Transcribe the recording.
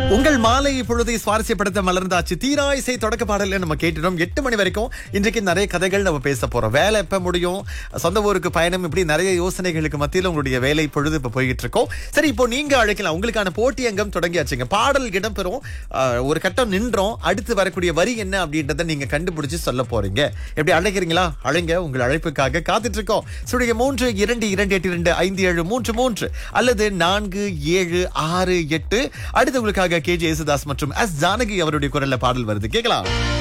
உங்கள் மாலை பொழுதை சுவாரஸ்யப்படுத்த மலர்ந்தாச்சு தீரா இசை தொடக்க பாடல நம்ம கேட்டுட்டோம் எட்டு மணி வரைக்கும் இன்றைக்கு நிறைய கதைகள் நம்ம பேச போறோம் வேலை எப்ப முடியும் சொந்த ஊருக்கு பயணம் இப்படி நிறைய யோசனைகளுக்கு மத்தியில் உங்களுடைய வேலை பொழுது இப்ப போய்கிட்டு இருக்கோம் சரி இப்போ நீங்க அழைக்கலாம் உங்களுக்கான போட்டி அங்கம் தொடங்கியாச்சுங்க பாடல் இடம்பெறும் ஆஹ், ஒரு கட்டம் நின்றோம் அடுத்து வரக்கூடிய வரி என்ன அப்படின்றத நீங்க கண்டுபிடிச்சு சொல்ல போறீங்க எப்படி அழைக்கிறீங்களா அழைங்க உங்கள் அழைப்புக்காக காத்துட்டு இருக்கோம் சுடைய மூன்று இரண்டு இரண்டு எட்டு இரண்டு ஐந்து ஏழு மூன்று மூன்று அல்லது நான்கு ஏழு ஆறு எட்டு அடுத்து உங்களுக்காக கே ஜே யேசுதாஸ் மற்றும் எஸ் ஜானகி அவருடைய குரல்ல பாடல் வருது கேட்கலாம்